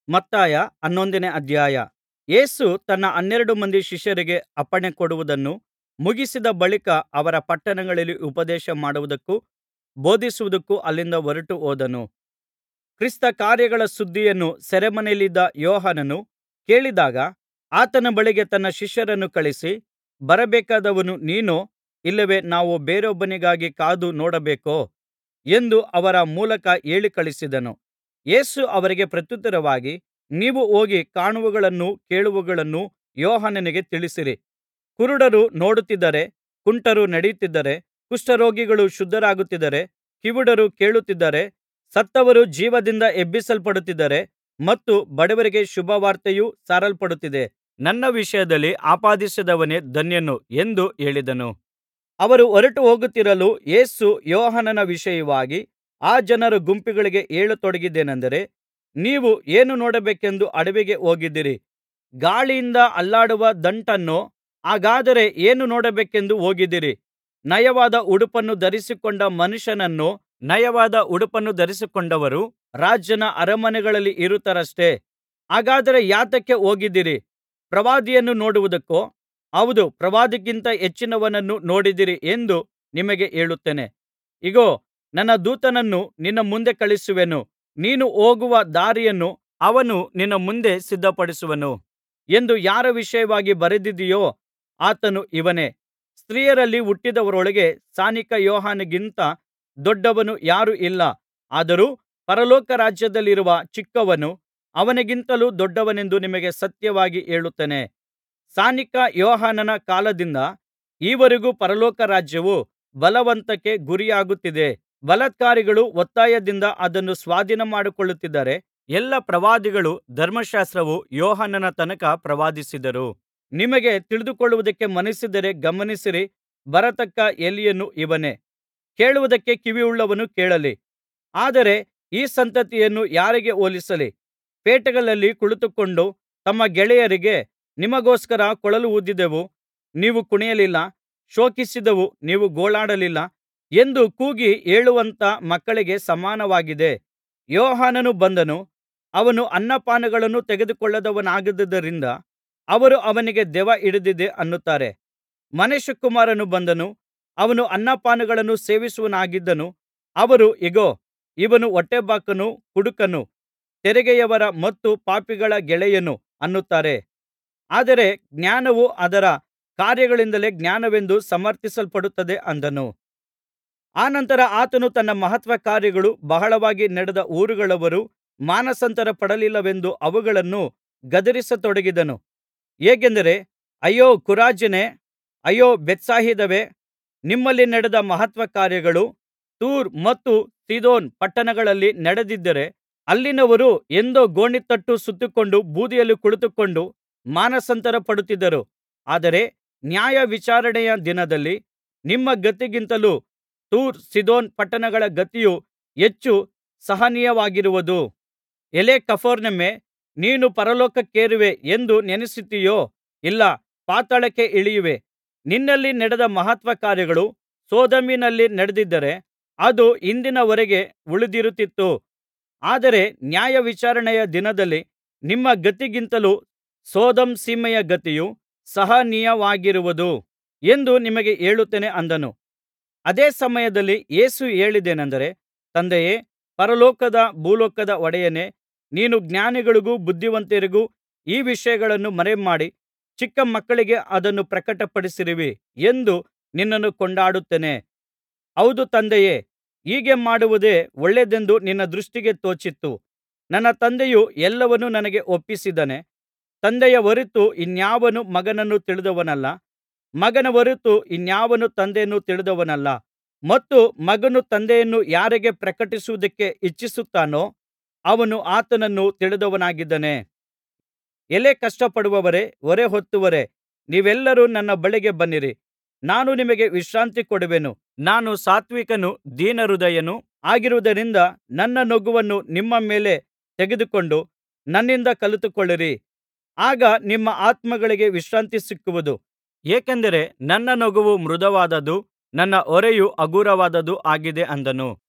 ಮತ್ತಾಯ ಹನ್ನೊಂದನೇ ಅಧ್ಯಾಯ ಯೇಸು ತನ್ನ ಹನ್ನೆರಡು ಮಂದಿ ಶಿಷ್ಯರಿಗೆ ಅಪ್ಪಣೆ ಕೊಡುವುದನ್ನು ಮುಗಿಸಿದ ಬಳಿಕ ಅವರ ಪಟ್ಟಣಗಳಲ್ಲಿ ಉಪದೇಶ ಮಾಡುವುದಕ್ಕೂ ಬೋಧಿಸುವುದಕ್ಕೂ ಅಲ್ಲಿಂದ ಹೊರಟು ಹೋದನು ಕ್ರಿಸ್ತ ಕಾರ್ಯಗಳ ಸುದ್ದಿಯನ್ನು ಸೆರೆಮನೆಯಲ್ಲಿದ್ದ ಯೋಹಾನನು ಕೇಳಿದಾಗ ಆತನ ಬಳಿಗೆ ತನ್ನ ಶಿಷ್ಯರನ್ನು ಕಳುಹಿಸಿ ಬರಬೇಕಾದವನು ನೀನೋ ಇಲ್ಲವೇ ನಾವು ಬೇರೊಬ್ಬನಿಗಾಗಿ ಕಾದು ನೋಡಬೇಕೋ ಎಂದು ಅವರ ಮೂಲಕ ಹೇಳಿ ಕಳುಹಿಸಿದನು ಯೇಸು ಅವರಿಗೆ ಪ್ರತ್ಯುತ್ತರವಾಗಿ ನೀವು ಹೋಗಿ ಕಾಣುವವುಗಳನ್ನೂ ಕೇಳುವವುಗಳನ್ನೂ ಯೋಹಾನನಿಗೆ ತಿಳಿಸಿರಿ ಕುರುಡರು ನೋಡುತ್ತಿದ್ದಾರೆ ಕುಂಟರು ನಡೆಯುತ್ತಿದ್ದಾರೆ ಕುಷ್ಠರೋಗಿಗಳು ಶುದ್ಧರಾಗುತ್ತಿದ್ದಾರೆ ಕಿವುಡರು ಕೇಳುತ್ತಿದ್ದಾರೆ ಸತ್ತವರು ಜೀವದಿಂದ ಎಬ್ಬಿಸಲ್ಪಡುತ್ತಿದ್ದಾರೆ ಮತ್ತು ಬಡವರಿಗೆ ಶುಭವಾರ್ತೆಯು ಸಾರಲ್ಪಡುತ್ತಿದೆ ನನ್ನ ವಿಷಯದಲ್ಲಿ ಆಪಾದಿಸದವನೇ ಧನ್ಯನು ಎಂದು ಹೇಳಿದನು ಅವರು ಹೊರಟು ಹೋಗುತ್ತಿರಲು ಯೇಸು ಯೋಹಾನನ ವಿಷಯವಾಗಿ ಆ ಜನರ ಗುಂಪುಗಳಿಗೆ ಹೇಳತೊಡಗಿದ್ದೇನೆಂದರೆ ನೀವು ಏನು ನೋಡಬೇಕೆಂದು ಅಡವಿಗೆ ಹೋಗಿದ್ದಿರಿ ಗಾಳಿಯಿಂದ ಅಲ್ಲಾಡುವ ದಂಟನ್ನೋ ಹಾಗಾದರೆ ಏನು ನೋಡಬೇಕೆಂದು ಹೋಗಿದ್ದಿರಿ ನಯವಾದ ಉಡುಪನ್ನು ಧರಿಸಿಕೊಂಡ ಮನುಷ್ಯನನ್ನೋ ನಯವಾದ ಉಡುಪನ್ನು ಧರಿಸಿಕೊಂಡವರು ರಾಜನ ಅರಮನೆಗಳಲ್ಲಿ ಇರುತ್ತಾರಷ್ಟೆ ಹಾಗಾದರೆ ಯಾತಕ್ಕೆ ಹೋಗಿದ್ದಿರಿ ಪ್ರವಾದಿಯನ್ನು ನೋಡುವುದಕ್ಕೋ ಹೌದು ಪ್ರವಾದಿಗಿಂತ ಹೆಚ್ಚಿನವನನ್ನು ನೋಡಿದಿರಿ ಎಂದು ನಿಮಗೆ ಹೇಳುತ್ತೇನೆ ಇಗೋ ನನ್ನ ದೂತನನ್ನು ನಿನ್ನ ಮುಂದೆ ಕಳುಹಿಸುವೆನು ನೀನು ಹೋಗುವ ದಾರಿಯನ್ನು ಅವನು ನಿನ್ನ ಮುಂದೆ ಸಿದ್ಧಪಡಿಸುವನು ಎಂದು ಯಾರ ವಿಷಯವಾಗಿ ಬರೆದಿದೆಯೋ ಆತನು ಇವನೇ ಸ್ತ್ರೀಯರಲ್ಲಿ ಹುಟ್ಟಿದವರೊಳಗೆ ಸ್ನಾನಿಕ ಯೋಹಾನನಿಗಿಂತ ದೊಡ್ಡವನು ಯಾರೂ ಇಲ್ಲ ಆದರೂ ಪರಲೋಕ ರಾಜ್ಯದಲ್ಲಿರುವ ಚಿಕ್ಕವನು ಅವನಿಗಿಂತಲೂ ದೊಡ್ಡವನೆಂದು ನಿಮಗೆ ಸತ್ಯವಾಗಿ ಹೇಳುತ್ತೇನೆ ಸ್ನಾನಿಕ ಯೋಹಾನನ ಕಾಲದಿಂದ ಈವರೆಗೂ ಪರಲೋಕ ರಾಜ್ಯವು ಬಲವಂತಕ್ಕೆ ಗುರಿಯಾಗುತ್ತಿದೆ ಬಲಾತ್ಕಾರಿಗಳು ಒತ್ತಾಯದಿಂದ ಅದನ್ನು ಸ್ವಾಧೀನಮಾಡಿಕೊಳ್ಳುತ್ತಿದ್ದಾರೆ ಎಲ್ಲಾ ಪ್ರವಾದಿಗಳೂ ಧರ್ಮಶಾಸ್ತ್ರವೂ ಯೋಹಾನನ ತನಕ ಪ್ರವಾದಿಸಿದರು ನಿಮಗೆ ತಿಳಿದುಕೊಳ್ಳುವುದಕ್ಕೆ ಮನಸ್ಸಿದ್ದರೆ ಗಮನಿಸಿರಿ ಬರತಕ್ಕ ಎಲೀಯನು ಇವನೇ ಕೇಳುವುದಕ್ಕೆ ಕಿವಿಯುಳ್ಳವನು ಕೇಳಲಿ ಆದರೆ ಈ ಸಂತತಿಯನ್ನು ಯಾರಿಗೆ ಹೋಲಿಸಲಿ ಪೇಟೆಗಳಲ್ಲಿ ಕುಳಿತುಕೊಂಡು ತಮ್ಮ ಗೆಳೆಯರಿಗೆ ನಿಮಗೋಸ್ಕರ ಕೊಳಲು ಊದಿದೆವು ನೀವು ಕುಣಿಯಲಿಲ್ಲ ಶೋಕಿಸಿದೆವು ನೀವು ಗೋಳಾಡಲಿಲ್ಲ ಎಂದು ಕೂಗಿ ಹೇಳುವಂಥ ಮಕ್ಕಳಿಗೆ ಸಮಾನವಾಗಿದೆ ಯೋಹಾನನು ಬಂದನು ಅವನು ಅನ್ನಪಾನಗಳನ್ನು ತೆಗೆದುಕೊಳ್ಳದವನಾಗಿದ್ದುದರಿಂದ ಅವರು ಅವನಿಗೆ ದೆವ್ವ ಹಿಡಿದಿದೆ ಅನ್ನುತ್ತಾರೆ ಮನುಷ್ಯಕುಮಾರನು ಬಂದನು ಅವನು ಅನ್ನಪಾನಗಳನ್ನು ಸೇವಿಸುವವನಾಗಿದ್ದನು ಅವರು ಇಗೋ ಇವನು ಹೊಟ್ಟೆಬಾಕನು ಕುಡುಕನು ತೆರಿಗೆಯವರ ಮತ್ತು ಪಾಪಿಗಳ ಗೆಳೆಯನು ಅನ್ನುತ್ತಾರೆ ಆದರೆ ಜ್ಞಾನವು ಅದರ ಕಾರ್ಯಗಳಿಂದಲೇ ಜ್ಞಾನವೆಂದು ಸಮರ್ಥಿಸಲ್ಪಡುತ್ತದೆ ಅಂದನು ಅನಂತರ ಆತನು ತನ್ನ ಮಹತ್ಕಾರ್ಯಗಳು ಬಹಳವಾಗಿ ನಡೆದ ಊರುಗಳವರು ಮಾನಸಾಂತರ ಪಡಲಿಲ್ಲವೆಂದು ಅವುಗಳನ್ನು ಗದರಿಸತೊಡಗಿದನು ಹೇಗೆಂದರೆ ಅಯ್ಯೋ ಖೊರಾಜಿನೇ ಅಯ್ಯೋ ಬೇತ್ಸಾಯಿದವೇ ನಿಮ್ಮಲ್ಲಿ ನಡೆದ ಮಹತ್ಕಾರ್ಯಗಳು ತೂರ್ ಮತ್ತು ಸೀದೋನ್ ಪಟ್ಟಣಗಳಲ್ಲಿ ನಡೆದಿದ್ದರೆ ಅಲ್ಲಿನವರು ಎಂದೋ ಗೋಣಿತಟ್ಟು ಸುತ್ತಿಕೊಂಡು ಬೂದಿಯಲ್ಲಿ ಕುಳಿತುಕೊಂಡು ಮಾನಸಾಂತರ ಪಡುತ್ತಿದ್ದರು ಆದರೆ ನ್ಯಾಯವಿಚಾರಣೆಯ ದಿನದಲ್ಲಿ ನಿಮ್ಮ ಗತಿಗಿಂತಲೂ ತೂರ್ ಸೀದೋನ್ ಪಟ್ಟಣಗಳ ಗತಿಯು ಹೆಚ್ಚು ಸಹನೀಯವಾಗಿರುವುದು ಎಲೈ ಕಪೆರ್ನೌಮೇ ನೀನು ಪರಲೋಕಕ್ಕೇರುವೆ ಎಂದು ನೆನಸುತ್ತೀಯೋ ಇಲ್ಲ ಪಾತಾಳಕ್ಕೆ ಇಳಿಯುವೆ ನಿನ್ನಲ್ಲಿ ನಡೆದ ಮಹತ್ಕಾರ್ಯಗಳು ಸೊದೋಮಿನಲ್ಲಿ ನಡೆದಿದ್ದರೆ ಅದು ಇಂದಿನವರೆಗೆ ಉಳಿದಿರುತ್ತಿತ್ತು ಆದರೆ ನ್ಯಾಯವಿಚಾರಣೆಯ ದಿನದಲ್ಲಿ ನಿಮ್ಮ ಗತಿಗಿಂತಲೂ ಸೊದೋಮ್ ಸೀಮೆಯ ಗತಿಯು ಸಹನೀಯವಾಗಿರುವುದು ಎಂದು ನಿಮಗೆ ಹೇಳುತ್ತೇನೆ ಅಂದನು ಅದೇ ಸಮಯದಲ್ಲಿ ಯೇಸು ಹೇಳಿದ್ದೇನೆಂದರೆ ತಂದೆಯೇ ಪರಲೋಕದ ಭೂಲೋಕದ ಒಡೆಯನೇ ನೀನು ಜ್ಞಾನಿಗಳಿಗೂ ಬುದ್ಧಿವಂತರಿಗೂ ಈ ವಿಷಯಗಳನ್ನು ಮರೆಮಾಡಿ ಚಿಕ್ಕ ಮಕ್ಕಳಿಗೆ ಅದನ್ನು ಪ್ರಕಟಪಡಿಸಿರುವಿ ಎಂದು ನಿನ್ನನ್ನು ಕೊಂಡಾಡುತ್ತೇನೆ ಹೌದು ತಂದೆಯೇ ಹೀಗೆ ಮಾಡುವುದೇ ಒಳ್ಳೆಯದೆಂದು ನಿನ್ನ ದೃಷ್ಟಿಗೆ ತೋಚಿತು ನನ್ನ ತಂದೆಯು ಎಲ್ಲವನ್ನೂ ನನಗೆ ಒಪ್ಪಿಸಿದ್ದಾನೆ ತಂದೆಯ ಹೊರತು ಇನ್ಯಾವನೂ ಮಗನನ್ನು ತಿಳಿದವನಲ್ಲ ಮಗನ ಹೊರತು ಇನ್ಯಾವನೂ ತಂದೆಯನ್ನು ತಿಳಿದವನಲ್ಲ ಮತ್ತು ಮಗನು ತಂದೆಯನ್ನು ಯಾರಿಗೆ ಪ್ರಕಟಿಸುವುದಕ್ಕೆ ಇಚ್ಛಿಸುತ್ತಾನೋ ಅವನು ಆತನನ್ನು ತಿಳಿದವನಾಗಿದ್ದಾನೆ ಎಲೈ ಕಷ್ಟಪಡುವವರೇ ಹೊರೆಹೊತ್ತವರೇ ನೀವೆಲ್ಲರೂ ನನ್ನ ಬಳಿಗೆ ಬನ್ನಿರಿ ನಾನು ನಿಮಗೆ ವಿಶ್ರಾಂತಿ ಕೊಡುವೆನು ನಾನು ಸಾತ್ವಿಕನೂ ದೀನಹೃದಯನೂ ಆಗಿರುವುದರಿಂದ ನನ್ನ ನೊಗವನ್ನು ನಿಮ್ಮ ಮೇಲೆ ತೆಗೆದುಕೊಂಡು ನನ್ನಿಂದ ಕಲಿತುಕೊಳ್ಳಿರಿ ಆಗ ನಿಮ್ಮ ಆತ್ಮಗಳಿಗೆ ವಿಶ್ರಾಂತಿ ಸಿಕ್ಕುವುದು ಏಕೆಂದರೆ ನನ್ನ ನೊಗವು ಮೃದುವಾದದ್ದೂ ನನ್ನ ಹೊರೆಯು ಹಗುರವಾದದ್ದೂ ಆಗಿದೆ ಅಂದನು